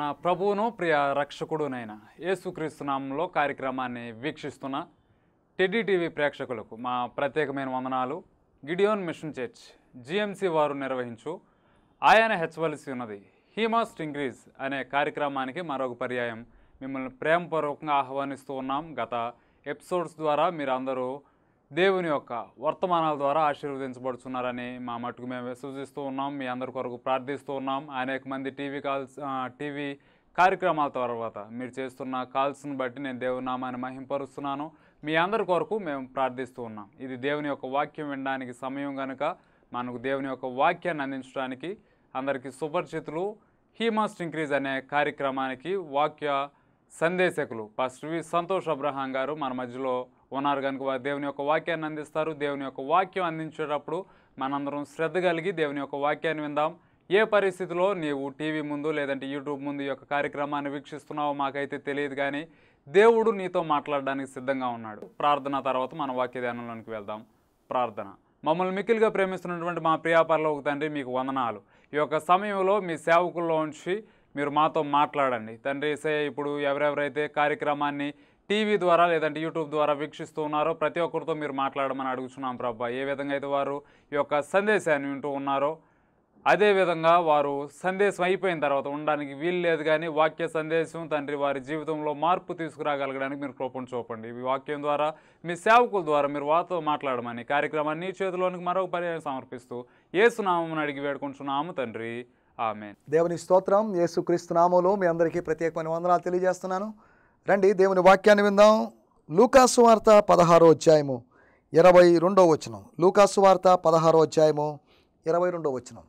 మన ప్రభువును ప్రియ రక్షకుడునైన యేసుక్రీస్తు నామంలో కార్యక్రమాన్ని వీక్షిస్తున్న టెడ్డీ టీవీ ప్రేక్షకులకు మా ప్రత్యేకమైన వందనాలు గిడియోన్ మిషన్ చర్చ్ జిఎంసి వారు నిర్వహించు ఆయన హెచ్చవలసి ఉన్నది హీ మస్ట్ ఇంక్రీజ్ అనే కార్యక్రమానికి మరొక పర్యాయం మిమ్మల్ని ప్రేమపూర్వకంగా ఆహ్వానిస్తూ ఉన్నాం గత ఎపిసోడ్స్ ద్వారా మీరు అందరూ దేవుని యొక్క వర్తమానాల ద్వారా ఆశీర్వదించబడుతున్నారని మా మటుకు మేము విశ్వసిస్తూ ఉన్నాం మీ అందరి కొరకు ప్రార్థిస్తూ ఉన్నాం అనేక మంది టీవీ కాల్స్ ఆ, టీవీ కార్యక్రమాల తర్వాత మీరు చేస్తున్న కాల్స్ని బట్టి నేను దేవుని నామాన్ని మహింపరుస్తున్నాను మీ అందరి కొరకు మేము ప్రార్థిస్తూ ఉన్నాం ఇది దేవుని యొక్క వాక్యం వినడానికి సమయం కనుక మనకు దేవుని యొక్క వాక్యాన్ని అందించడానికి అందరికీ సుపరిచితులు హీ మస్ట్ ఇంక్రీజ్ అనే కార్యక్రమానికి వాక్య సందేశకులు pastor V Santosh Abraham garu మన మధ్యలో ఉన్నారు కనుక వారు దేవుని యొక్క వాక్యాన్ని అందిస్తారు దేవుని యొక్క వాక్యం అందించేటప్పుడు మనందరం శ్రద్ధ కలిగి దేవుని యొక్క వాక్యాన్ని విందాం ఏ పరిస్థితిలో నీవు టీవీ ముందు లేదంటే యూట్యూబ్ ముందు ఈ యొక్క కార్యక్రమాన్ని వీక్షిస్తున్నావో మాకైతే తెలియదు కానీ దేవుడు నీతో మాట్లాడడానికి సిద్ధంగా ఉన్నాడు ప్రార్థన తర్వాత మన వాక్య ధ్యానంలోనికి వెళ్దాం ప్రార్థన మమ్మల్ని మిక్కిలిగా ప్రేమిస్తున్నటువంటి మా ప్రియాపరలోకి తండ్రి మీకు వందనాలు ఈ యొక్క సమయంలో మీ సేవకుల్లో ఉంచి మీరు మాతో మాట్లాడండి తండ్రి సే ఇప్పుడు ఎవరెవరైతే కార్యక్రమాన్ని టీవీ ద్వారా లేదంటే యూట్యూబ్ ద్వారా వీక్షిస్తూ ఉన్నారో ప్రతి ఒక్కరితో మీరు మాట్లాడమని అడుగుతున్నాం ప్రభా ఏ విధంగా అయితే వారు ఈ యొక్క సందేశాన్ని వింటూ ఉన్నారో అదేవిధంగా వారు సందేశం అయిపోయిన తర్వాత ఉండడానికి వీలు లేదు కానీ వాక్య సందేశం తండ్రి వారి జీవితంలో మార్పు తీసుకురాగలగడానికి మీరు కృపను చూపండి ఈ వాక్యం ద్వారా మీ సేవకుల ద్వారా మీరు వారితో మాట్లాడమని కార్యక్రమాన్ని నీ చేతిలోనికి మరొక పర్యాయం సమర్పిస్తూ ఏసునామని అడిగి వేడుకుంటున్నాము తండ్రి ఆమెన్ దేవుని స్తోత్రం యేసుక్రీస్తు నామంలో మీ అందరికీ ప్రత్యేకమైన వందనాలు తెలియజేస్తున్నాను రండి దేవుని వాక్యాన్ని విందాం లూకాసు వార్త పదహారో అధ్యాయము ఇరవై రెండో వచనం లూకాసు వార్త పదహారో అధ్యాయము ఇరవై రెండో వచనం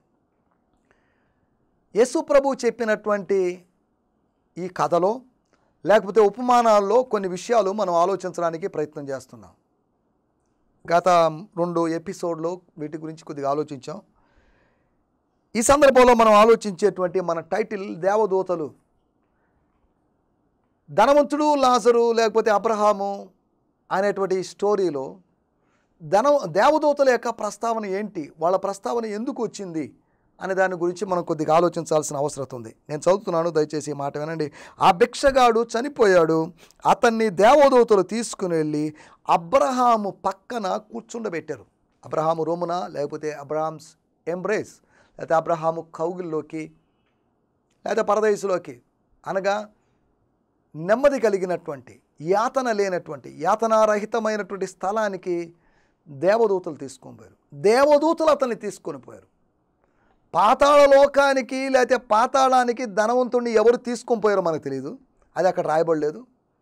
యేసు ప్రభు చెప్పినటువంటి ఈ కథలో లేకపోతే ఉపమానాల్లో కొన్ని విషయాలు మనం ఆలోచించడానికి ప్రయత్నం చేస్తున్నాం గత రెండు ఎపిసోడ్లో వీటి గురించి కొద్దిగా ఆలోచించాం ఈ సందర్భంలో మనం ఆలోచించేటువంటి మన టైటిల్ దేవదూతలు ధనవంతుడు లాజరు లేకపోతే అబ్రహాము అనేటువంటి స్టోరీలో ధన దేవదూతల యొక్క ప్రస్తావన ఏంటి వాళ్ళ ప్రస్తావన ఎందుకు వచ్చింది అనే దాని గురించి మనం కొద్దిగా ఆలోచించాల్సిన అవసరం ఉంది నేను చదువుతున్నాను దయచేసి ఈ మాట వినండి ఆ భిక్షగాడు చనిపోయాడు అతన్ని దేవదూతలు తీసుకుని వెళ్ళి అబ్రహాము పక్కన కూర్చుండబెట్టారు అబ్రహాము రోమున లేకపోతే అబ్రహామ్స్ ఎంబ్రేస్ లేకపోతే అబ్రహాము కౌగిల్లోకి లేదా పరదేశులోకి అనగా నెమ్మది కలిగినటువంటి యాతన లేనటువంటి యాతనారహితమైనటువంటి స్థలానికి దేవదూతలు తీసుకొని పోయారు దేవదూతలు అతన్ని తీసుకొని పోయారు పాతాళ లోకానికి లేకపోతే పాతాళానికి ధనవంతుడిని ఎవరు తీసుకొని పోయారో మనకు తెలియదు అది అక్కడ రాయబడలేదు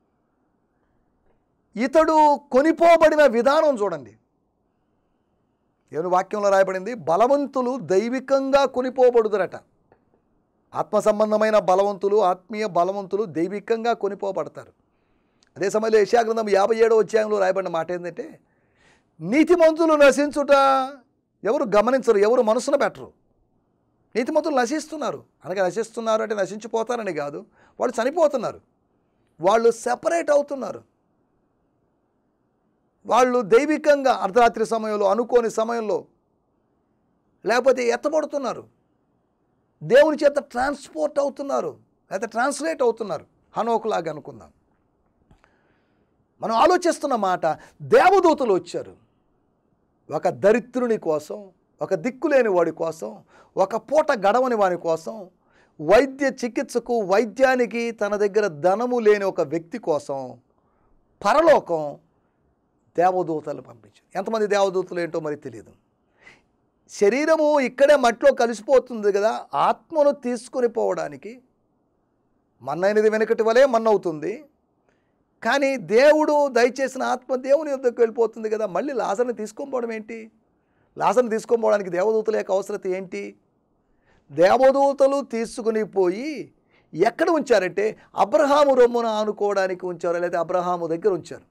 ఇతడు కొనిపోబడిన విధానం చూడండి దేవుని వాక్యంలో రాయబడింది బలవంతులు దైవికంగా కొనిపోబడుదురట ఆత్మ సంబంధమైన బలవంతులు ఆత్మీయ బలవంతులు దైవికంగా కొనిపోబడతారు అదే సమయంలో యశాగ్రంథం యాభై ఏడో అధ్యాయంలో రాయబడిన మాట ఏంటంటే నీతిమంతులు నశించుట ఎవరు గమనించరు ఎవరు మనసున పెట్టరు నీతిమంతులు నశిస్తున్నారు అనగా నశిస్తున్నారు అంటే నశించిపోతారని కాదు వాళ్ళు చనిపోతున్నారు వాళ్ళు సెపరేట్ అవుతున్నారు వాళ్ళు దైవికంగా అర్ధరాత్రి సమయంలో అనుకోని సమయంలో లేకపోతే ఎత్తబడుతున్నారు దేవుని చేత ట్రాన్స్పోర్ట్ అవుతున్నారు లేకపోతే ట్రాన్స్లేట్ అవుతున్నారు హనోకులాగా అనుకుందాం మనం ఆలోచిస్తున్న మాట దేవదూతలు వచ్చారు ఒక దరిద్రుని కోసం ఒక దిక్కులేని వాడి కోసం ఒక పూట గడవని వాని కోసం వైద్య చికిత్సకు వైద్యానికి తన దగ్గర ధనము లేని ఒక వ్యక్తి కోసం పరలోకం దేవదూతలు పంపించారు ఎంతమంది దేవదూతలు ఏంటో మరి తెలియదు శరీరము ఇక్కడే మట్టిలో కలిసిపోతుంది కదా ఆత్మను తీసుకొని పోవడానికి మన్నైనది వెనకటి వలె మన్నవుతుంది కానీ దేవుడు దయచేసిన ఆత్మ దేవుని యొద్దకు వెళ్ళిపోతుంది కదా మళ్ళీ లాజర్ని తీసుకొని పోవడం ఏంటి లాజర్ని తీసుకొని పోవడానికి దేవదూతల యొక్క అవసరత ఏంటి దేవదూతలు తీసుకుని పోయి ఎక్కడ ఉంచారంటే అబ్రహాము రొమ్మున ఆనుకోవడానికి ఉంచారు లేదా అబ్రహాము దగ్గర ఉంచారు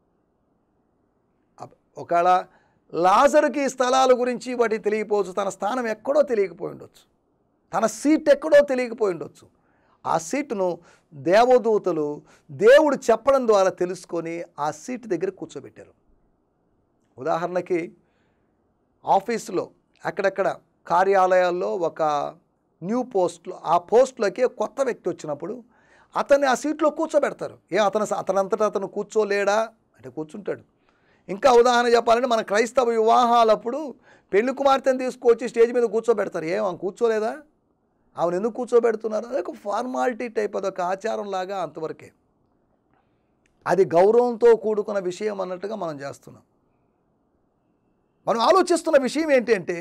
అబ్- ఒకవేళ లాజరుకి ఈ స్థలాల గురించి వాటి తెలియకపోవచ్చు తన స్థానం ఎక్కడో తెలియకపోయి ఉండొచ్చు తన సీట్ ఎక్కడో తెలియకపోయి ఉండొచ్చు ఆ సీటును దేవదూతలు దేవుడు చెప్పడం ద్వారా తెలుసుకొని ఆ సీట్ దగ్గర కూర్చోబెట్టారు ఉదాహరణకి ఆఫీసులో అక్కడక్కడ కార్యాలయాల్లో ఒక న్యూ పోస్ట్లో ఆ పోస్ట్లోకి కొత్త వ్యక్తి వచ్చినప్పుడు అతన్ని ఆ సీట్లో కూర్చోబెడతారు ఏ అతను అతనంతటా అతను కూర్చోలేడా అంటే కూర్చుంటాడు ఇంకా ఉదాహరణ చెప్పాలంటే మన క్రైస్తవ వివాహాలప్పుడు పెళ్లి కుమార్తెను తీసుకొచ్చి స్టేజ్ మీద కూర్చోబెడతారు ఏం ఆమె కూర్చోలేదా ఆమెను ఎందుకు కూర్చోబెడుతున్నారు అదొక ఫార్మాలిటీ టైప్ అదొక ఆచారం లాగా అంతవరకే అది గౌరవంతో కూడుకున్న విషయం అన్నట్టుగా మనం చేస్తున్నాం మనం ఆలోచిస్తున్న విషయం ఏంటంటే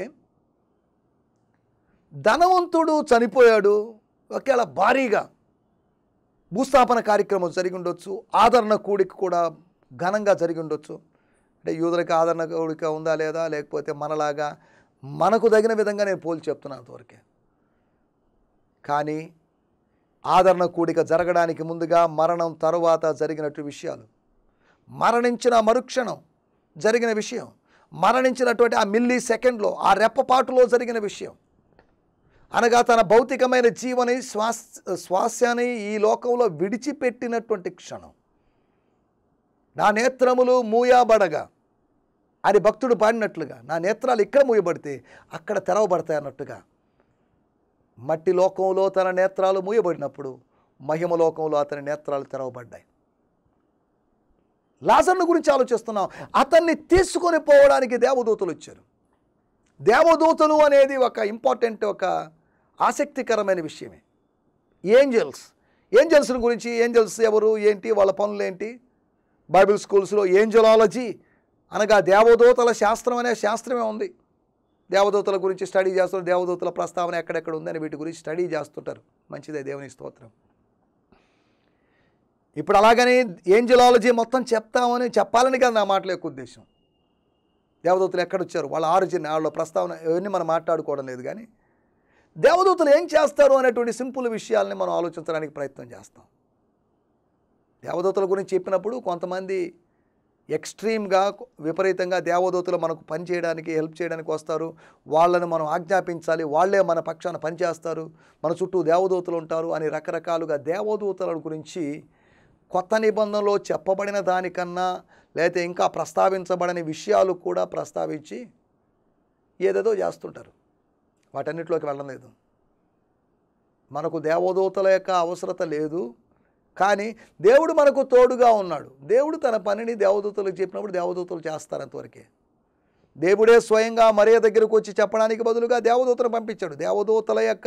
ధనవంతుడు చనిపోయాడు ఒకవేళ భారీగా భూస్థాపన కార్యక్రమం జరిగి ఉండొచ్చు ఆదరణ కూడిక కూడా ఘనంగా జరిగి ఉండొచ్చు అంటే యూదులకి ఆదరణ కూడిక ఉందా లేదా లేకపోతే మనలాగా మనకు తగిన విధంగా నేను పోల్చి చెప్తున్నాను అంతవరకే కానీ ఆదరణ కూడిక జరగడానికి ముందుగా మరణం తరువాత జరిగినట్టు విషయాలు మరణించిన మరుక్షణం జరిగిన విషయం మరణించినటువంటి ఆ మిల్లీ సెకండ్లో ఆ రెప్పపాటులో జరిగిన విషయం అనగా తన భౌతికమైన జీవని శ్వాస శ్వాసాన్ని ఈ లోకంలో విడిచిపెట్టినటువంటి క్షణం నా నేత్రములు మూయబడగా అని భక్తుడు పాడినట్లుగా నా నేత్రాలు ఇక్కడ మూయబడితే అక్కడ తెరవబడతాయి అన్నట్టుగా మట్టి లోకంలో తన నేత్రాలు మూయబడినప్పుడు మహిమ లోకంలో అతని నేత్రాలు తెరవబడ్డాయి లాజర్ను గురించి ఆలోచిస్తున్నాం అతన్ని తీసుకొని పోవడానికి దేవదూతలు వచ్చారు దేవదూతలు అనేది ఒక ఇంపార్టెంట్ ఒక ఆసక్తికరమైన విషయమే ఏంజల్స్ ఏంజల్స్ గురించి ఏంజల్స్ ఎవరు ఏంటి వాళ్ళ పనులు ఏంటి బైబిల్ స్కూల్స్లో ఏంజలాలజీ అనగా దేవదూతల శాస్త్రం అనే శాస్త్రమే ఉంది దేవదూతల గురించి స్టడీ చేస్తారు దేవదూతల ప్రస్తావన ఎక్కడెక్కడ ఉందని వీటి గురించి స్టడీ చేస్తుంటారు మంచిదే దేవుని స్తోత్రం ఇప్పుడు అలాగని ఏంజలాలజీ మొత్తం చెప్తామని చెప్పాలని కదా నా మాటల యొక్క ఉద్దేశం దేవదూతలు ఎక్కడొచ్చారు వాళ్ళ ఆరిజిన్ వాళ్ళ ప్రస్తావన ఇవన్నీ మనం మాట్లాడుకోవడం లేదు కానీ దేవదూతలు ఏం చేస్తారు అనేటువంటి సింపుల్ విషయాల్ని మనం ఆలోచించడానికి ప్రయత్నం చేస్తాం దేవదూతల గురించి చెప్పినప్పుడు కొంతమంది ఎక్స్ట్రీమ్గా విపరీతంగా దేవదూతలు మనకు పని చేయడానికి హెల్ప్ చేయడానికి వస్తారు వాళ్ళని మనం ఆజ్ఞాపించాలి వాళ్ళే మన పక్షాన పనిచేస్తారు మన చుట్టూ దేవదూతలు ఉంటారు అని రకరకాలుగా దేవదూతల గురించి కొత్త నిబంధనలో చెప్పబడిన దానికన్నా లేకపోతే ఇంకా ప్రస్తావించబడని విషయాలు కూడా ప్రస్తావించి ఏదేదో చేస్తుంటారు వాటన్నిటిలోకి వెళ్ళలేదు మనకు దేవదూతల యొక్క అవసరత లేదు కానీ దేవుడు మనకు తోడుగా ఉన్నాడు దేవుడు తన పనిని దేవదూతలకు చెప్పినప్పుడు దేవదూతలు చేస్తారు అంతవరకే దేవుడే స్వయంగా మరియ దగ్గరకు వచ్చి చెప్పడానికి బదులుగా దేవదూతను పంపించాడు దేవదూతల యొక్క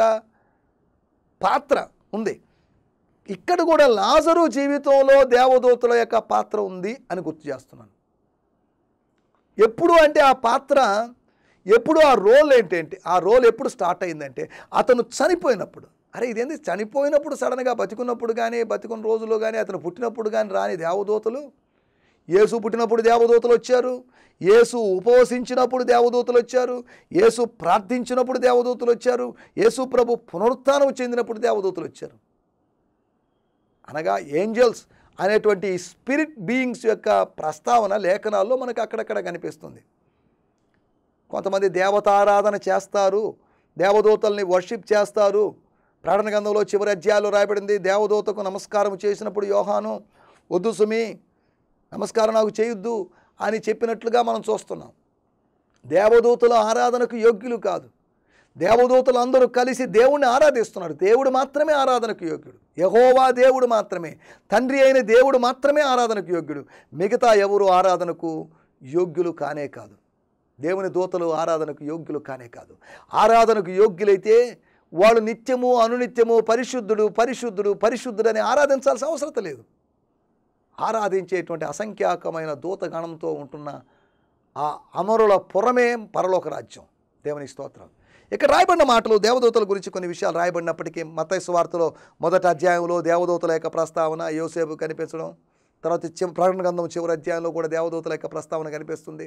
పాత్ర ఉంది ఇక్కడ కూడా లాజరు జీవితంలో దేవదూతల యొక్క పాత్ర ఉంది అని గుర్తు చేస్తున్నాను ఎప్పుడు అంటే ఆ పాత్ర ఎప్పుడు ఆ రోల్ ఏంటంటే ఆ రోల్ ఎప్పుడు స్టార్ట్ అయిందంటే అతను చనిపోయినప్పుడు అరే ఇదేంది చనిపోయినప్పుడు సడన్గా బతికున్నప్పుడు కానీ బతికున్న రోజుల్లో కానీ అతను పుట్టినప్పుడు కానీ రాని దేవదూతలు యేసు పుట్టినప్పుడు దేవదూతలు వచ్చారు యేసు ఉపవసించినప్పుడు దేవదూతలు వచ్చారు యేసు ప్రార్థించినప్పుడు దేవదూతలు వచ్చారు యేసు ప్రభు పునరుత్థానం చెందినప్పుడు దేవదూతలు వచ్చారు అనగా ఏంజల్స్ అనేటువంటి స్పిరిట్ బీయింగ్స్ యొక్క ప్రస్తావన లేఖనాల్లో మనకు అక్కడక్కడ కనిపిస్తుంది కొంతమంది దేవతారాధన చేస్తారు దేవదూతల్ని వర్షిప్ చేస్తారు ప్రకటన గ్రంథంలో చివరి అధ్యాయంలో రాయబడింది దేవదూతకు నమస్కారం చేసినప్పుడు యోహాను వద్దు సుమి నమస్కారం నాకు చేయొద్దు అని చెప్పినట్లుగా మనం చూస్తున్నాం దేవదూతల ఆరాధనకు యోగ్యులు కాదు దేవదూతలు అందరూ కలిసి దేవుణ్ణి ఆరాధిస్తున్నారు దేవుడు మాత్రమే ఆరాధనకు యోగ్యుడు యహోవా దేవుడు మాత్రమే తండ్రి అయిన దేవుడు మాత్రమే ఆరాధనకు యోగ్యుడు మిగతా ఎవరు ఆరాధనకు యోగ్యులు కానే కాదు దేవుని దూతలు ఆరాధనకు యోగ్యులు కానే కాదు ఆరాధనకు యోగ్యులైతే వాళ్ళు నిత్యము అనునిత్యము పరిశుద్ధుడు పరిశుద్ధుడు పరిశుద్ధుడు అని ఆరాధించాల్సిన అవసరం లేదు ఆరాధించేటువంటి అసంఖ్యాకమైన దూతగణంతో ఉంటున్న ఆ అమరుల పురమే పరలోక రాజ్యం దేవుని స్తోత్రం ఇక్కడ రాయబడిన మాటలు దేవదూతల గురించి కొన్ని విషయాలు రాయబడినప్పటికీ మత్తయి సువార్తలో మొదటి అధ్యాయంలో దేవదూతల యొక్క ప్రస్తావన యోసేపు కనిపించడం తర్వాత చి- ప్రకటన గ్రంథం చివరి అధ్యాయంలో కూడా దేవదూతల యొక్క ప్రస్తావన కనిపిస్తుంది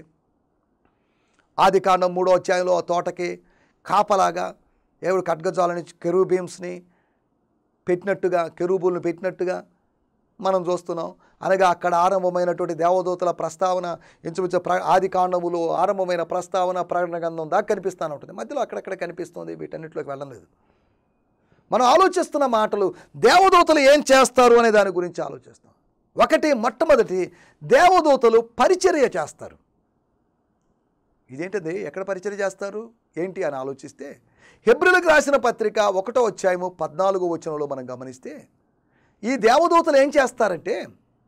ఆది కాండం మూడో అధ్యాయంలో ఆ తోటకి కాపలాగా దేవుడు ఖడ్గజాలని కెరూబీమ్స్ని పెట్టినట్టుగా కెరూబుల్ని పెట్టినట్టుగా మనం చూస్తున్నాం అనగా అక్కడ ఆరంభమైనటువంటి దేవదూతల ప్రస్తావన ఇంచుమించు ప్ర ఆది కాండములో ఆరంభమైన ప్రస్తావన ప్రకటన గ్రంథం దాకా కనిపిస్తూనే ఉంటుంది మధ్యలో అక్కడక్కడ కనిపిస్తుంది వీటన్నిటిలోకి వెళ్ళలేదు మనం ఆలోచిస్తున్న మాటలు దేవదూతలు ఏం చేస్తారు అనే దాని గురించి ఆలోచిస్తాం ఒకటి మొట్టమొదటి దేవదూతలు పరిచర్య చేస్తారు ఇదేంటిది ఎక్కడ పరిచయం చేస్తారు ఏంటి అని ఆలోచిస్తే హెబ్రిలకు రాసిన పత్రిక ఒకటో అధ్యాయము పద్నాలుగో వచనంలో మనం గమనిస్తే ఈ దేవదూతలు ఏం చేస్తారంటే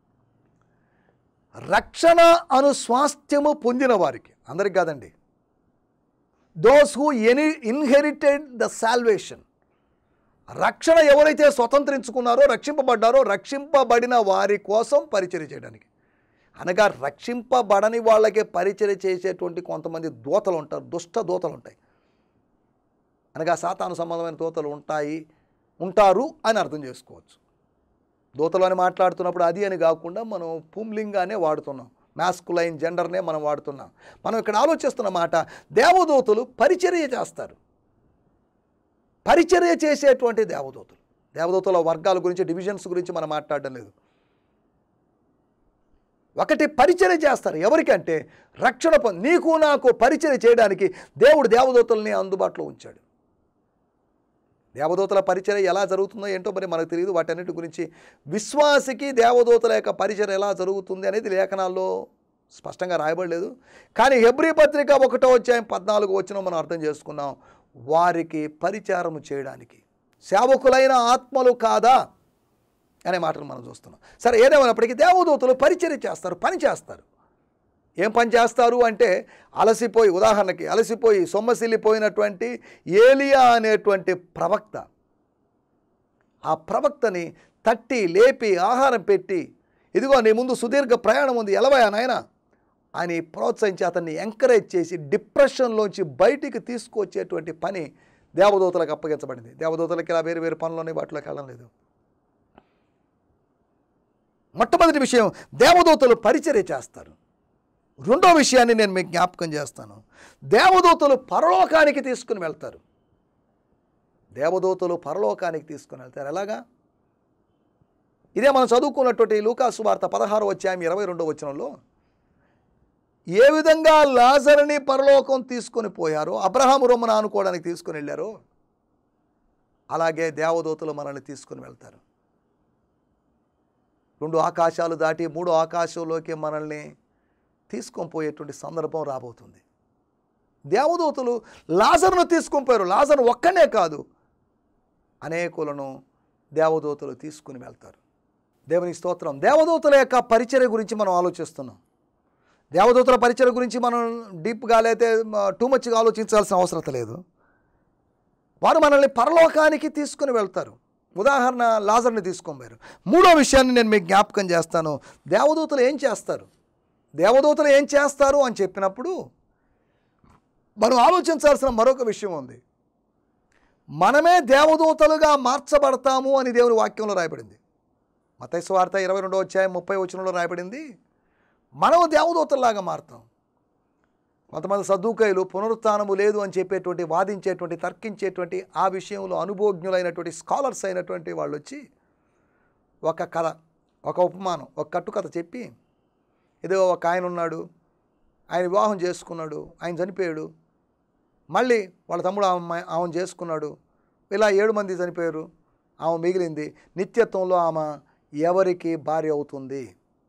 రక్షణ అను స్వాస్థ్యము పొందిన వారికి అందరికి కాదండి those who any inherited the salvation రక్షణ ఎవరైతే స్వతంత్రించుకున్నారో రక్షింపబడ్డారో రక్షింపబడిన వారి కోసం పరిచయం చేయడానికి అనగా రక్షింపబడని వాళ్ళకే పరిచయం చేసేటువంటి కొంతమంది దూతలు ఉంటారు దుష్ట దూతలు ఉంటాయి అనగా సాతాను సంబంధమైన దూతలు ఉంటాయి ఉంటారు అని అర్థం చేసుకోవచ్చు దూతలు అని మాట్లాడుతున్నప్పుడు అది అని కాకుండా మనం పుంలింగానే వాడుతున్నాం మ్యాస్కులైన్ జెండర్నే మనం వాడుతున్నాం మనం ఇక్కడ ఆలోచిస్తున్న మాట దేవదూతలు పరిచర్య చేస్తారు పరిచర్య చేసేటువంటి దేవదూతలు దేవదూతల వర్గాల గురించి డివిజన్స్ గురించి మనం మాట్లాడడం లేదు ఒకటి పరిచర్య చేస్తారు ఎవరికంటే రక్షణ పొంది నీకు నాకు పరిచర్య చేయడానికి దేవుడు దేవదూతల్ని అందుబాటులో ఉంచాడు దేవదూతల పరిచర్య ఎలా జరుగుతుందో ఏంటో మరి మనకు తెలియదు వాటన్నిటి గురించి విశ్వాసికి దేవదూతల యొక్క పరిచర్య ఎలా జరుగుతుంది అనేది లేఖనాల్లో స్పష్టంగా రాయబడలేదు కానీ హెబ్రి పత్రిక ఒకటో అధ్యాయం పద్నాలుగు వచ్చిన మనం అర్థం చేసుకున్నాం వారికి పరిచారము చేయడానికి సేవకులైన ఆత్మలు కాదా అనే మాటను మనం చూస్తున్నాం సరే ఏదేమైనప్పటికీ దేవదూతలు పరిచర్య చేస్తారు పని చేస్తారు ఏం పని చేస్తారు అంటే అలసిపోయి ఉదాహరణకి అలసిపోయి సొమ్మసిల్లిపోయినటువంటి ఏలియా అనేటువంటి ప్రవక్త ఆ ప్రవక్తని తట్టి లేపి ఆహారం పెట్టి ఇదిగో నీ ముందు సుదీర్ఘ ప్రయాణం ఉంది ఎలవయా నాయన అని ప్రోత్సహించి అతన్ని ఎంకరేజ్ చేసి డిప్రెషన్లోంచి బయటికి తీసుకొచ్చేటువంటి పని దేవదూతలకు అప్పగించబడింది దేవదూతలకి ఇలా వేరు వేరు పనులని వాటిలోకి వెళ్ళడం లేదు మొట్టమొదటి విషయం దేవదూతలు పరిచర్య చేస్తారు రెండో విషయాన్ని నేను మీకు జ్ఞాపకం చేస్తాను దేవదూతలు పరలోకానికి తీసుకుని వెళ్తారు దేవదూతలు పరలోకానికి తీసుకుని వెళ్తారు ఎలాగా ఇదే మనం చదువుకున్నటువంటి లూకాసు వార్త పదహారు అధ్యాయం ఇరవై రెండో వచనంలో ఏ విధంగా లాజర్ని పరలోకం తీసుకొని పోయారో అబ్రహాము రొమ్మను ఆనుకోవడానికి తీసుకుని వెళ్ళారో అలాగే దేవదూతలు మనల్ని తీసుకుని వెళ్తారు రెండు ఆకాశాలు దాటి మూడో ఆకాశంలోకి మనల్ని తీసుకొని పోయేటువంటి సందర్భం రాబోతుంది దేవదూతలు లాజర్ను తీసుకొని పోయారు లాజర్ ఒక్కనే కాదు అనేకులను దేవదూతలు తీసుకుని వెళ్తారు దేవుని స్తోత్రం దేవదూతల యొక్క పరిచర్య గురించి మనం ఆలోచిస్తున్నాం దేవదూతల పరిచర్య గురించి మనం డీప్గా లేతే టూ మచ్గా ఆలోచించాల్సిన అవసరం లేదు వారు మనల్ని పరలోకానికి తీసుకుని వెళ్తారు ఉదాహరణ లాజర్ని తీసుకొని పోయారు మూడో విషయాన్ని నేను మీకు జ్ఞాపకం చేస్తాను దేవదూతలు ఏం చేస్తారు దేవదూతలు ఏం చేస్తారు అని చెప్పినప్పుడు మనం ఆలోచించాల్సిన మరొక విషయం ఉంది మనమే దేవదూతలుగా మార్చబడతాము అని దేవుని వాక్యంలో రాయబడింది మతైసు వార్త ఇరవై రెండో అధ్యాయం ముప్పై వచనంలో రాయబడింది మనం దేవదూతల్లాగా మారుతాం కొంతమంది సద్దుకాయలు పునరుత్నము లేదు అని చెప్పేటువంటి వాదించేటువంటి తర్కించేటువంటి ఆ విషయంలో అనుభోజ్ఞులైనటువంటి స్కాలర్స్ అయినటువంటి వాళ్ళు వచ్చి ఒక కథ ఒక ఉపమానం ఒక కట్టుకథ చెప్పి ఏదో ఒక ఆయన ఉన్నాడు ఆయన వివాహం చేసుకున్నాడు ఆయన చనిపోయాడు మళ్ళీ వాళ్ళ తమ్ముడు ఆమె ఆమెను చేసుకున్నాడు ఇలా ఏడు మంది చనిపోయారు ఆమె మిగిలింది నిత్యత్వంలో ఆమె ఎవరికి భార్య అవుతుంది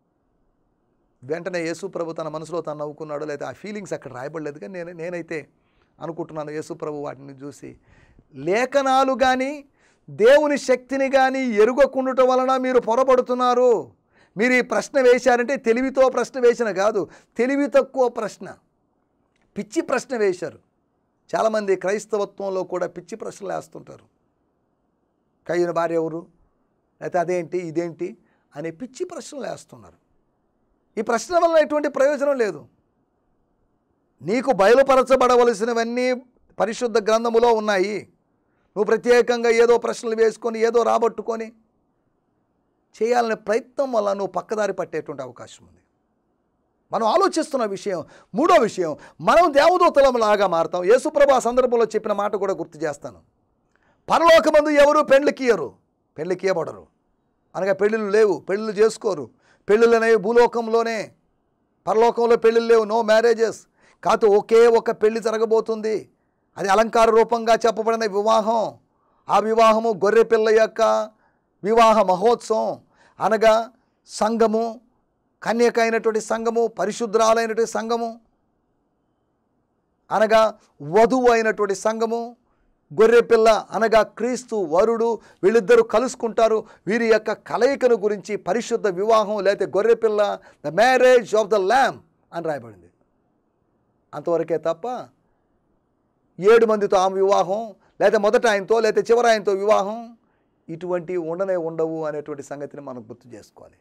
వెంటనే యేసు ప్రభు తన మనసులో తను నవ్వుకున్నాడు లేదా ఆ ఫీలింగ్స్ అక్కడ రాయబడలేదు కానీ నేను నేనైతే అనుకుంటున్నాను యేసు ప్రభు వాటిని చూసి లేఖనాలు కానీ దేవుని శక్తిని కానీ ఎరుగకుండటం వలన మీరు పొరపడుతున్నారు మీరు ఈ ప్రశ్న వేశారంటే తెలివితో ప్రశ్న వేసిన కాదు తెలివి తక్కువ ప్రశ్న పిచ్చి ప్రశ్న వేశారు చాలామంది క్రైస్తవత్వంలో కూడా పిచ్చి ప్రశ్నలు వేస్తుంటారు కయ్యన భార్య ఎవరు లేకపోతే అదేంటి ఇదేంటి అనే పిచ్చి ప్రశ్నలు వేస్తున్నారు ఈ ప్రశ్న వల్ల ఎటువంటి ప్రయోజనం లేదు నీకు బయలుపరచబడవలసినవన్నీ పరిశుద్ధ గ్రంథములో ఉన్నాయి నువ్వు ప్రత్యేకంగా ఏదో ప్రశ్నలు వేసుకొని ఏదో రాబట్టుకొని చేయాలనే ప్రయత్నం వల్ల నువ్వు పక్కదారి పట్టేటువంటి అవకాశం ఉంది మనం ఆలోచిస్తున్న విషయం మూడో విషయం మనం దేవదూతలంలాగా మారుతాం యేసుప్రభు ఆ సందర్భంలో చెప్పిన మాట కూడా గుర్తు చేస్తాను పరలోకమందు ఎవరు పెండ్లికి ఇయ్యరు పెళ్లికి ఇవ్వబడరు అనగా పెళ్ళిళ్ళు లేవు పెళ్ళిళ్ళు చేసుకోరు పెళ్ళిళ్ళు అనేవి భూలోకంలోనే పరలోకంలో పెళ్ళిళ్ళు లేవు నో మ్యారేజెస్ కాదు ఒకే ఒక పెళ్లి జరగబోతుంది అది అలంకార రూపంగా చెప్పబడిన వివాహం ఆ వివాహము గొర్రె పిల్ల యొక్క వివాహ మహోత్సవం అనగా సంఘము కన్యక అయినటువంటి సంఘము పరిశుద్ధాలైనటువంటి సంఘము అనగా వధువు అయినటువంటి సంఘము గొర్రెపిల్ల అనగా క్రీస్తు వరుడు వీళ్ళిద్దరూ కలుసుకుంటారు వీరి యొక్క కలయికను గురించి పరిశుద్ధ వివాహం లేకపోతే గొర్రెపిల్ల the marriage of the lamb అని రాయబడింది అంతవరకే తప్ప ఏడు మందితో ఆమె వివాహం లేదా మొదట ఆయనతో లేదా చివరి ఆయనతో వివాహం ఇటువంటి ఉండనే ఉండవు అనేటువంటి సంగతిని మనం గుర్తు చేసుకోవాలి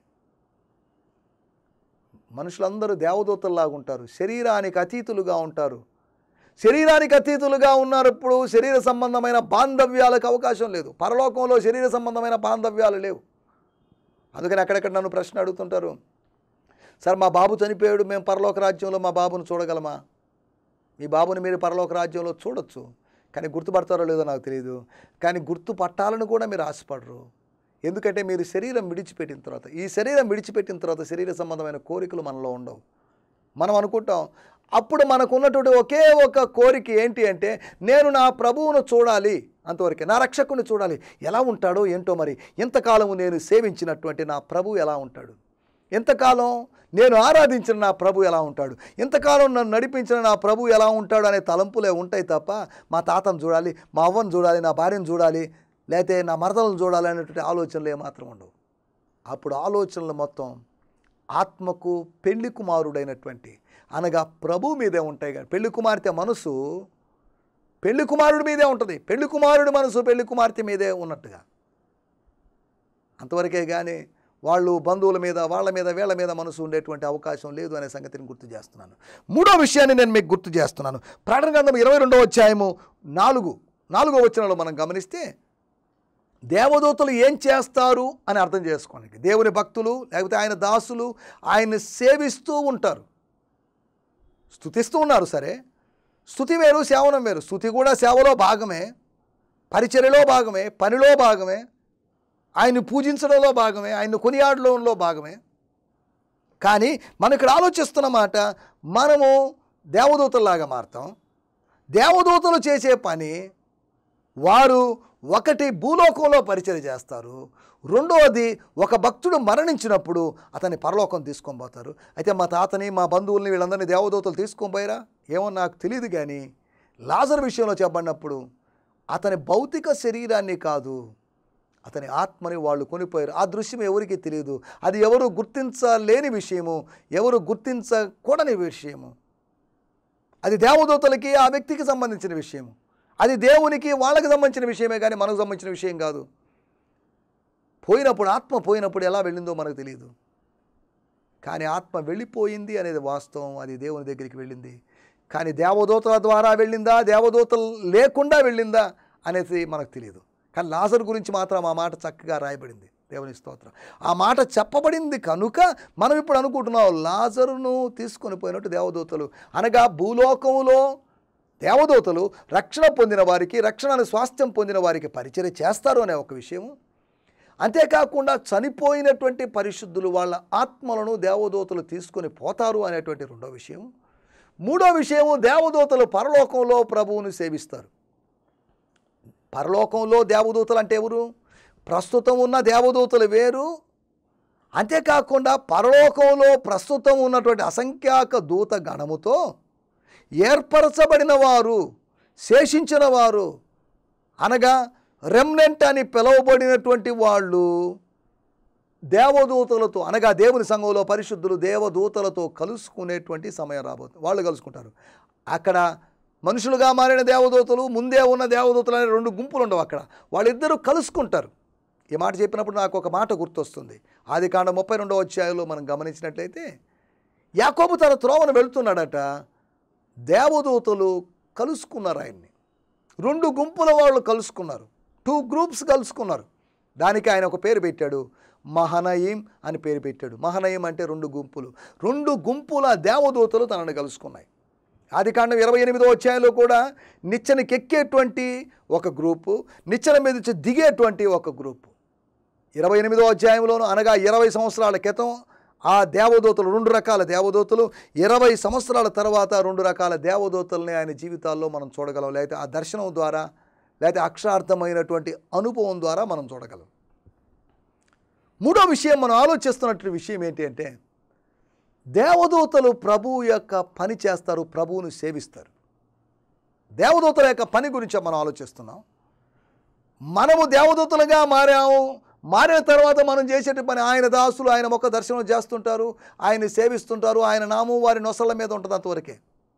మనుషులందరూ దేవదూతల్లాగా ఉంటారు శరీరానికి అతీతులుగా ఉంటారు శరీరానికి అతీతులుగా ఉన్నప్పుడు శరీర సంబంధమైన బాంధవ్యాలకు అవకాశం లేదు పరలోకంలో శరీర సంబంధమైన బాంధవ్యాలు లేవు అందుకని అక్కడక్కడ నన్ను ప్రశ్న అడుగుతుంటారు సార్ మా బాబు చనిపోయాడు మేము పరలోక రాజ్యంలో మా బాబును చూడగలమా మీ బాబుని మీరు పరలోక రాజ్యంలో చూడొచ్చు కానీ గుర్తుపడతారో లేదో నాకు తెలియదు కానీ గుర్తుపట్టాలని కూడా మీరు ఆశపడరు ఎందుకంటే మీరు శరీరం విడిచిపెట్టిన తర్వాత ఈ శరీరం విడిచిపెట్టిన తర్వాత శరీర సంబంధమైన కోరికలు మనలో ఉండవు మనం అనుకుంటాం అప్పుడు మనకు ఉన్నటువంటి ఒకే ఒక కోరిక ఏంటి అంటే నేను నా ప్రభువును చూడాలి అంతవరకే నా రక్షకుని చూడాలి ఎలా ఉంటాడో ఏంటో మరి ఇంతకాలము నేను సేవించినటువంటి నా ప్రభు ఎలా ఉంటాడు ఎంతకాలం నేను ఆరాధించిన నా ప్రభు ఎలా ఉంటాడు ఇంతకాలం నన్ను నడిపించిన నా ప్రభు ఎలా ఉంటాడు అనే తలంపులే ఉంటాయి తప్ప మా తాతను చూడాలి మా అవ్వను చూడాలి నా భార్యను చూడాలి లేకపోతే నా మరదలను చూడాలి అనేటువంటి ఆలోచనలు ఏమాత్రం ఉండవు అప్పుడు ఆలోచనలు మొత్తం ఆత్మకు పెళ్లి కుమారుడైనటువంటి అనగా ప్రభు మీదే ఉంటాయి కానీ పెళ్లి కుమార్తె మనసు పెళ్లి కుమారుడి మీదే ఉంటుంది పెళ్లి కుమారుడి మనసు పెళ్లి కుమార్తె మీదే ఉన్నట్టుగా అంతవరకే కానీ వాళ్ళు బంధువుల మీద వాళ్ళ మీద వీళ్ళ మీద మనసు ఉండేటువంటి అవకాశం లేదు అనే సంగతిని గుర్తు చేస్తున్నాను మూడో విషయాన్ని నేను మీకు గుర్తు చేస్తున్నాను ప్రకటన గ్రంథం ఇరవై రెండో అధ్యాయము నాలుగు నాలుగో వచనంలో మనం గమనిస్తే దేవదూతలు ఏం చేస్తారు అని అర్థం చేసుకోండి దేవుని భక్తులు లేకపోతే ఆయన దాసులు ఆయన్ని సేవిస్తూ ఉంటారు స్థుతిస్తూ ఉన్నారు సరే స్థుతి వేరు సేవనం వేరు స్థుతి కూడా సేవలో భాగమే పరిచర్యలో భాగమే పనిలో భాగమే ఆయన్ని పూజించడంలో భాగమే ఆయన్ని కొనియాడడంలో భాగమే కానీ మనం ఇక్కడ ఆలోచిస్తున్న మాట మనము దేవదూతల్లాగా మారుతాం దేవదూతలు చేసే పని వారు ఒకటి భూలోకంలో పరిచయం చేస్తారు రెండవది ఒక భక్తుడు మరణించినప్పుడు అతన్ని పరలోకం తీసుకొని పోతారు అయితే మా తాతని మా బంధువుల్ని వీళ్ళందరినీ దేవదూతలు తీసుకొని పోయారా ఏమో నాకు తెలియదు కానీ లాజర్ విషయంలో చెప్పబడినప్పుడు అతని భౌతిక శరీరాన్ని కాదు అతని ఆత్మని వాళ్ళు కొనిపోయారు ఆ దృశ్యం ఎవరికి తెలియదు అది ఎవరు గుర్తించలేని విషయము ఎవరు గుర్తించకూడని విషయము అది దేవదూతలకి ఆ వ్యక్తికి సంబంధించిన విషయము అది దేవునికి వాళ్ళకి సంబంధించిన విషయమే కానీ మనకు సంబంధించిన విషయం కాదు పోయినప్పుడు ఆత్మ పోయినప్పుడు ఎలా వెళ్ళిందో మనకు తెలియదు కానీ ఆత్మ వెళ్ళిపోయింది అనేది వాస్తవం అది దేవుని దగ్గరికి వెళ్ళింది కానీ దేవదూతల ద్వారా వెళ్ళిందా దేవదూతలు లేకుండా వెళ్ళిందా అనేది మనకు తెలియదు కానీ లాజర్ గురించి మాత్రం ఆ మాట చక్కగా రాయబడింది దేవుని స్తోత్రం ఆ మాట చెప్పబడింది కనుక మనం ఇప్పుడు అనుకుంటున్నాం లాజరును తీసుకొని పోయినట్టు దేవదూతలు అనగా భూలోకములో దేవదూతలు రక్షణ పొందిన వారికి రక్షణను స్వాస్థ్యం పొందిన వారికి పరిచయం చేస్తారు అనే ఒక విషయము అంతేకాకుండా చనిపోయినటువంటి పరిశుద్ధులు వాళ్ళ ఆత్మలను దేవదూతలు తీసుకొని పోతారు అనేటువంటి రెండో విషయం మూడో విషయము దేవదూతలు పరలోకంలో ప్రభువును సేవిస్తారు పరలోకంలో దేవదూతలు అంటే ఎవరు ప్రస్తుతం ఉన్న దేవదూతలు వేరు అంతేకాకుండా పరలోకంలో ప్రస్తుతం ఉన్నటువంటి అసంఖ్యాక దూత గణముతో ఏర్పరచబడిన వారు శేషించిన వారు అనగా రెమ్నెంట్ అని పిలువబడినటువంటి వాళ్ళు దేవదూతలతో అనగా దేవుని సంఘంలో పరిశుద్ధులు దేవదూతలతో కలుసుకునేటువంటి సమయం రాబోతుంది వాళ్ళు కలుసుకుంటారు అక్కడ మనుషులుగా మారిన దేవదూతలు ముందే ఉన్న దేవదూతలు అనే రెండు గుంపులు ఉండవు అక్కడ వాళ్ళిద్దరూ కలుసుకుంటారు ఈ మాట చెప్పినప్పుడు నాకు ఒక మాట గుర్తొస్తుంది ఆది కాండ ముప్పై రెండవ అధ్యాయంలో మనం గమనించినట్లయితే యాకోబు తన త్రోవను వెళుతున్నాడట దేవదూతలు కలుసుకున్నారు ఆయన్ని రెండు గుంపుల వాళ్ళు కలుసుకున్నారు టూ గ్రూప్స్ కలుసుకున్నారు దానికి ఆయన ఒక పేరు పెట్టాడు మహనయీం అని పేరు పెట్టాడు మహనయీం అంటే రెండు గుంపులు రెండు గుంపుల దేవదూతలు తనని కలుసుకున్నాయి ఆది కాండం ఇరవై ఎనిమిదో అధ్యాయంలో కూడా నిచ్చెనకి ఎక్కేటువంటి ఒక గ్రూపు నిచ్చెన మీద నుంచి దిగేటువంటి ఒక గ్రూపు ఇరవై ఎనిమిదో అధ్యాయంలోను అనగా ఇరవై సంవత్సరాల క్రితం ఆ దేవదూతలు రెండు రకాల దేవదూతలు ఇరవై సంవత్సరాల తర్వాత రెండు రకాల దేవదూతల్ని ఆయన జీవితాల్లో మనం చూడగలం లేకపోతే ఆ దర్శనం ద్వారా లేకపోతే అక్షరార్థమైనటువంటి అనుభవం ద్వారా మనం చూడగలం మూడో విషయం మనం ఆలోచిస్తున్నటువంటి విషయం ఏంటి అంటే దేవదూతలు ప్రభువు యొక్క పని చేస్తారు ప్రభువును సేవిస్తారు దేవదూతల యొక్క పని గురించి మనం ఆలోచిస్తున్నాం మనము దేవదూతలుగా మారాము మారిన తర్వాత మనం చేసేటి పని ఆయన దాసులు ఆయన మొక్క దర్శనం చేస్తుంటారు ఆయన్ని సేవిస్తుంటారు ఆయన నామం వారి నొసళ్ళ మీద ఉంటుంది అంతవరకే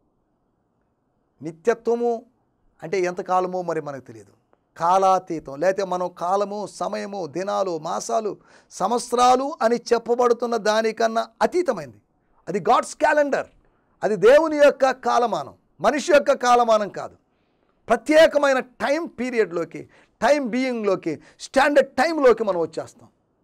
నిత్యత్వము అంటే ఎంతకాలమో మరి మనకు తెలియదు కాలాతీతం లేకపోతే మనం కాలము సమయము దినాలు మాసాలు సంవత్సరాలు అని చెప్పబడుతున్న దానికన్నా అతీతమైంది అది గాడ్స్ క్యాలెండర్ అది దేవుని యొక్క కాలమానం మనిషి యొక్క కాలమానం కాదు ప్రత్యేకమైన టైం పీరియడ్లోకి టైం బీయింగ్లోకి స్టాండర్డ్ టైంలోకి మనం వచ్చేస్తాం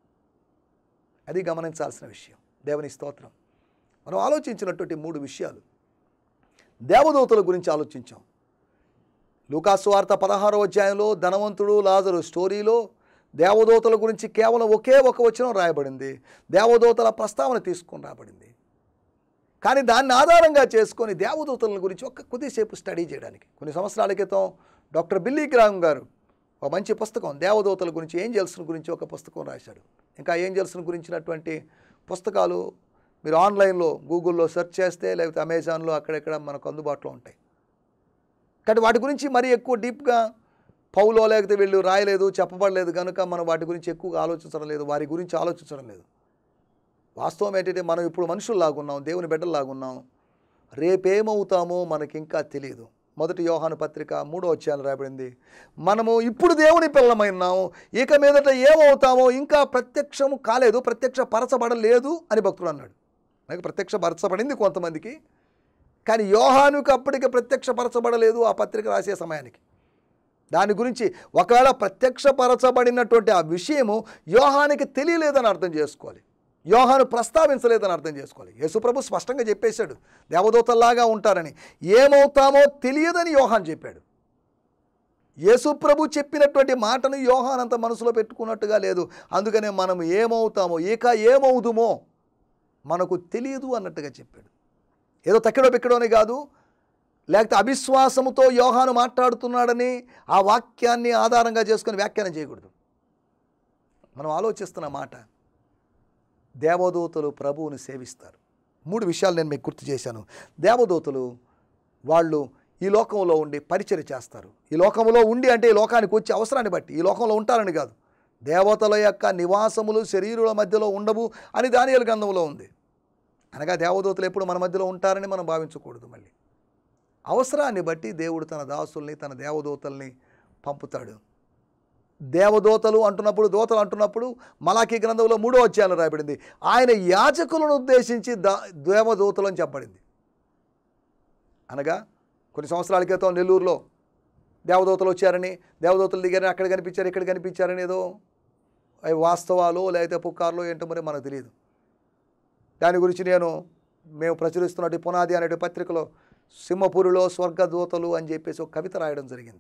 అది గమనించాల్సిన విషయం దేవుని స్తోత్రం మనం ఆలోచించినటువంటి మూడు విషయాలు దేవదూతల గురించి ఆలోచించాం లూకాసు వార్త పదహారో అధ్యాయంలో ధనవంతుడు లాజరు స్టోరీలో దేవదూతల గురించి కేవలం ఒకే ఒక వచనం రాయబడింది దేవదూతల ప్రస్తావన తీసుకొని రాబడింది కానీ దాన్ని ఆధారంగా చేసుకొని దేవదూతల గురించి ఒక కొద్దిసేపు స్టడీ చేయడానికి కొన్ని సంవత్సరాల క్రితం డాక్టర్ బిల్లీ గ్రామ్ గారు ఒక మంచి పుస్తకం దేవదూతల గురించి ఏంజల్స్ని గురించి ఒక పుస్తకం రాశాడు ఇంకా ఏంజల్స్ని గురించినటువంటి పుస్తకాలు మీరు ఆన్లైన్లో గూగుల్లో సెర్చ్ చేస్తే లేకపోతే అమెజాన్లో అక్కడెక్కడ మనకు అందుబాటులో ఉంటాయి కానీ వాటి గురించి మరీ ఎక్కువ డీప్గా పౌలో లేకపోతే వీళ్ళు రాయలేదు చెప్పబడలేదు కనుక మనం వాటి గురించి ఎక్కువగా ఆలోచించడం లేదు వారి గురించి ఆలోచించడం లేదు వాస్తవం ఏంటంటే మనం ఇప్పుడు మనుషుల్లాగా ఉన్నాం దేవుని బిడ్డల్లాగా రేపేమవుతామో మనకి ఇంకా తెలియదు మొదటి యోహాను పత్రిక మూడో అధ్యాయం రాయబడింది మనము ఇప్పుడు దేవుని పిల్లమైనాము ఇక మీదట ఏమవుతామో ఇంకా ప్రత్యక్షము కాలేదు ప్రత్యక్ష పరచబడలేదు అని భక్తుడు అన్నాడు నాకు ప్రత్యక్ష పరచబడింది కొంతమందికి కానీ యోహానుకు అప్పటికి ప్రత్యక్షపరచబడలేదు ఆ పత్రిక రాసే సమయానికి దాని గురించి ఒకవేళ ప్రత్యక్షపరచబడినటువంటి ఆ విషయము యోహానికి తెలియలేదని అర్థం చేసుకోవాలి యోహాను ప్రస్తావించలేదని అర్థం చేసుకోవాలి యేసుప్రభు స్పష్టంగా చెప్పేశాడు దేవదూతల్లాగా ఉంటారని ఏమవుతామో తెలియదని యోహాన్ చెప్పాడు యేసుప్రభు చెప్పినటువంటి మాటను యోహాన్ అంత మనసులో పెట్టుకున్నట్టుగా లేదు అందుకనే మనం ఏమవుతామో ఇక ఏమవుదుమో మనకు తెలియదు అన్నట్టుగా చెప్పాడు ఏదో తక్కిడో బిక్కడోని కాదు లేకపోతే అవిశ్వాసముతో యోహాను మాట్లాడుతున్నాడని ఆ వాక్యాన్ని ఆధారంగా చేసుకొని వ్యాఖ్యానం చేయకూడదు మనం ఆలోచిస్తున్న మాట దేవదూతలు ప్రభువుని సేవిస్తారు మూడు విషయాలు నేను మీకు గుర్తు చేశాను దేవదూతలు వాళ్ళు ఈ లోకంలో ఉండి పరిచయం చేస్తారు ఈ లోకంలో ఉండి అంటే ఈ లోకానికి వచ్చే అవసరాన్ని బట్టి ఈ లోకంలో ఉంటారని కాదు దేవతల యొక్క నివాసములు శరీరుల మధ్యలో ఉండవు అని దానియలు గ్రంథంలో ఉంది అనగా దేవదూతలు ఎప్పుడు మన మధ్యలో ఉంటారని మనం భావించకూడదు మళ్ళీ అవసరాన్ని బట్టి దేవుడు తన దాసుల్ని తన దేవదూతల్ని పంపుతాడు దేవదూతలు అంటున్నప్పుడు దూతలు అంటున్నప్పుడు మలాఖీ గ్రంథంలో మూడో అధ్యాయంలో రాయబడింది ఆయన యాజకులను ఉద్దేశించి దా దేవదూతలు అని చెప్పబడింది అనగా కొన్ని సంవత్సరాల క్రితం నెల్లూరులో దేవదూతలు వచ్చారని దేవదూతలు దిగారని అక్కడ కనిపించారు ఇక్కడ కనిపించారని ఏదో అవి వాస్తవాలు లేకపోతే పుకార్లు ఏంటో మరి మనకు తెలియదు దాని గురించి నేను మేము ప్రచురిస్తున్నట్టు పునాది అనే పత్రికలో సింహపురిలో స్వర్గదూతలు అని చెప్పేసి ఒక కవిత రాయడం జరిగింది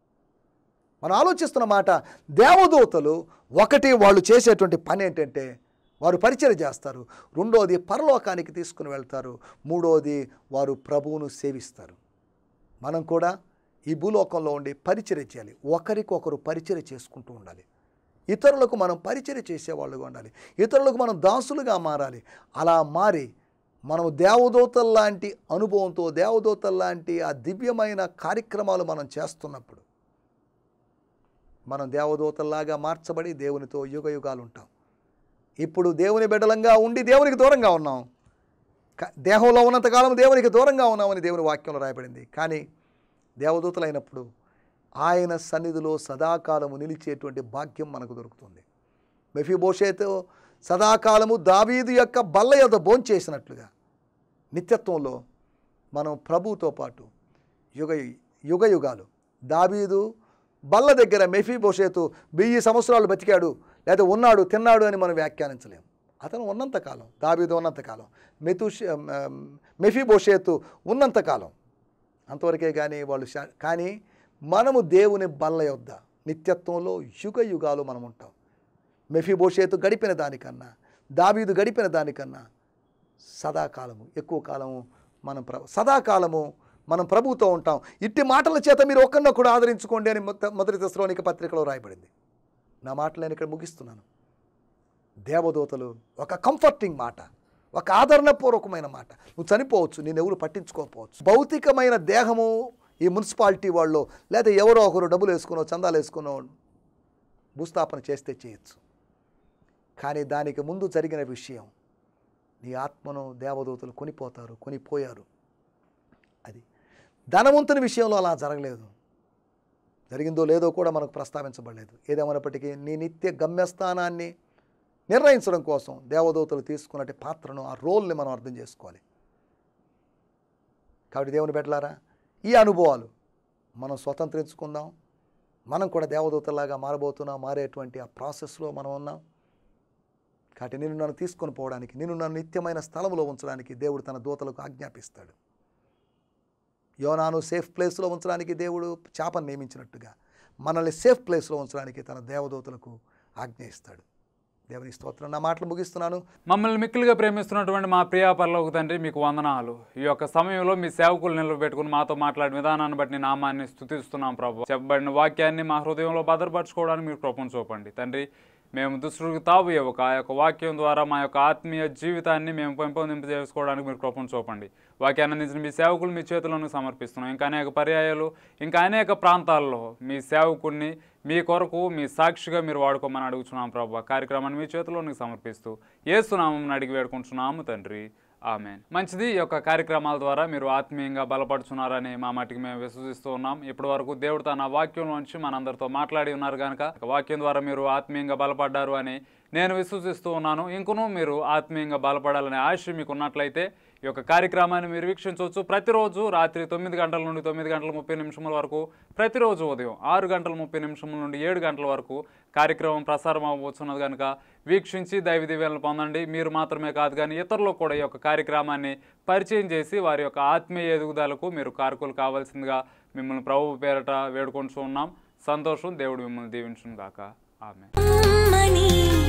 మనం ఆలోచిస్తున్న మాట దేవదూతలు ఒకటి వాళ్ళు చేసేటువంటి పని ఏంటంటే వారు పరిచయం చేస్తారు రెండోది పరలోకానికి తీసుకుని వెళ్తారు మూడోది వారు ప్రభువును సేవిస్తారు మనం కూడా ఈ భూలోకంలో ఉండి పరిచయం చేయాలి ఒకరికొకరు పరిచయం చేసుకుంటూ ఉండాలి ఇతరులకు మనం పరిచయం చేసేవాళ్ళుగా ఉండాలి ఇతరులకు మనం దాసులుగా మారాలి అలా మారి మనం దేవదూతల లాంటి అనుభవంతో దేవదూతల లాంటి ఆ దివ్యమైన కార్యక్రమాలు మనం చేస్తున్నప్పుడు మనం దేవదూతల్లాగా మార్చబడి దేవునితో యుగ యుగాలు ఉంటాం ఇప్పుడు దేవుని బిడ్డలంగా ఉండి దేవునికి దూరంగా ఉన్నాం క- దేహంలో ఉన్నంతకాలం దేవునికి దూరంగా ఉన్నామని దేవుని వాక్యంలో రాయబడింది కానీ దేవదూతలైనప్పుడు ఆయన సన్నిధిలో సదాకాలము నిలిచేటువంటి భాగ్యం మనకు దొరుకుతుంది మెఫీబోషేతు సదాకాలము దావీదు యొక్క బల్ల యొద్ద భోంచేసినట్లుగా నిత్యత్వంలో మనం ప్రభువుతో పాటు యుగ యుగ యుగాలు దావీదు బల్ల దగ్గర మెఫీబోషేతు వెయ్యి సంవత్సరాలు బతికాడు లేదా ఉన్నాడు తిన్నాడు అని మనం వ్యాఖ్యానించలేం అతను ఉన్నంతకాలం దావీదు ఉన్నంతకాలం మెతుష మెఫీబోషేతు ఉన్నంతకాలం అంతవరకే కానీ వాళ్ళు శా- కానీ మనము దేవుని బల్ల యొద్ద నిత్యత్వంలో యుగ యుగాలు మనం ఉంటాం మెఫీబోషేతు గడిపిన దానికన్నా దావీదు గడిపిన దానికన్నా సదాకాలము ఎక్కువ కాలము మనం ప్ర సదాకాలము మనం ప్రభుతో ఉంటాం ఇట్టి మాటల చేత మీరు ఒక్కరినొక్కడు ఆదరించుకోండి అని మొత్త- మొదటి దశలోనిక పత్రికలో రాయబడింది నా మాటలు నేను ఇక్కడ ముగిస్తున్నాను దేవదూతలు ఒక కంఫర్టింగ్ మాట ఒక ఆదరణపూర్వకమైన మాట నువ్వు చనిపోవచ్చు నేను ఎవరు పట్టించుకోకపోవచ్చు భౌతికమైన దేహము ఈ మున్సిపాలిటీ వాళ్ళు లేదా ఎవరో ఒకరు డబ్బులు వేసుకునో చందాలు వేసుకునో భూస్థాపన చేస్తే చేయొచ్చు కానీ దానికి ముందు జరిగిన విషయం నీ ఆత్మను దేవదూతలు కొనిపోతారు కొనిపోయారు అది ధనవంతుని విషయంలో అలా జరగలేదు జరిగిందో లేదో కూడా మనకు ప్రస్తావించబడలేదు ఏదేమైనప్పటికీ నీ నిత్య గమ్యస్థానాన్ని నిర్ణయించడం కోసం దేవదూతలు తీసుకున్నట్టు పాత్రను ఆ రోల్ని మనం అర్థం చేసుకోవాలి కాబట్టి దేవుని పెట్టలారా ఈ అనుభవాలు మనం స్వతంత్రించుకుందాం మనం కూడా దేవదూతలాగా మారబోతున్నాం మారేటువంటి ఆ ప్రాసెస్లో మనం ఉన్నాం కాబట్టి నిన్ను నన్ను తీసుకొని పోవడానికి నిన్ను నన్ను నిత్యమైన స్థలంలో ఉంచడానికి దేవుడు తన దూతలకు ఆజ్ఞాపిస్తాడు యోనాను సేఫ్ ప్లేస్లో ఉంచడానికి దేవుడు చేపను నియమించినట్టుగా మనల్ని సేఫ్ ప్లేస్లో ఉంచడానికి తన దేవదూతలకు ఆజ్ఞ ఇస్తాడు దేవుని స్తోత్రం నా మాటలు ముగిస్తున్నాను మమ్మల్ని మిక్కిలిగా ప్రేమిస్తున్నటువంటి మా ప్రియా పరలోక తండ్రి మీకు వందనాలు ఈ యొక్క సమయంలో మీ సేవకులు నిలబెట్టుకుని మాతో మాట్లాడిన విధానాన్ని బట్టి నీ నామాన్ని స్థుతిస్తున్నాం ప్రభు చెప్పబడిన వాక్యాన్ని మా హృదయంలో భద్రపరచుకోవడానికి మీరు కృపను చూపండి తండ్రి మేము దుష్టుడికి తావు ఇవ్వక ఆ యొక్క వాక్యం ద్వారా మా యొక్క ఆత్మీయ జీవితాన్ని మేము పెంపొందింపు చేసుకోవడానికి మీరు కృపను చూపండి వాక్యాన్ని అందించిన మీ సేవకులు మీ చేతులను సమర్పిస్తున్నాం ఇంకా అనేక పర్యాయాలు ఇంకా అనేక ప్రాంతాల్లో మీ సేవకుడిని మీ కొరకు మీ సాక్షిగా మీరు వాడుకోమని అడుగుతున్నాం ప్రభు కార్యక్రమాన్ని మీ చేతుల్లోనికి సమర్పిస్తూ ఏసునామం అడిగి వేడుకుంటున్నాము తండ్రి ఆమె మంచిది ఈ యొక్క కార్యక్రమాల ద్వారా మీరు ఆత్మీయంగా బలపడుతున్నారని మా మట్టికి మేము విశ్వసిస్తూ ఉన్నాం ఇప్పటి వరకు దేవుడు తన వాక్యంలోంచి మనందరితో మాట్లాడి ఉన్నారు కనుక వాక్యం ద్వారా మీరు ఆత్మీయంగా బలపడ్డారు అని నేను విశ్వసిస్తూ ఉన్నాను ఇంకనూ మీరు ఆత్మీయంగా బలపడాలనే ఆశ మీకు ఉన్నట్లయితే ఈ యొక్క కార్యక్రమాన్ని మీరు వీక్షించవచ్చు ప్రతిరోజు రాత్రి తొమ్మిది గంటల నుండి తొమ్మిది గంటల ముప్పై నిమిషముల వరకు ప్రతిరోజు ఉదయం ఆరు గంటల ముప్పై నిమిషముల నుండి ఏడు గంటల వరకు కార్యక్రమం ప్రసారం అవ్వబోతున్నది కనుక వీక్షించి దైవ దివ్యాలను పొందండి మీరు మాత్రమే కాదు కానీ ఇతరులకు కూడా ఈ యొక్క కార్యక్రమాన్ని పరిచయం చేసి వారి యొక్క ఆత్మీయ ఎదుగుదలకు మీరు కారకులు కావాల్సిందిగా మిమ్మల్ని ప్రభు పేరట వేడుకుంటూ ఉన్నాం సంతోషం దేవుడు మిమ్మల్ని దీవించును గాక ఆమె అమ్మని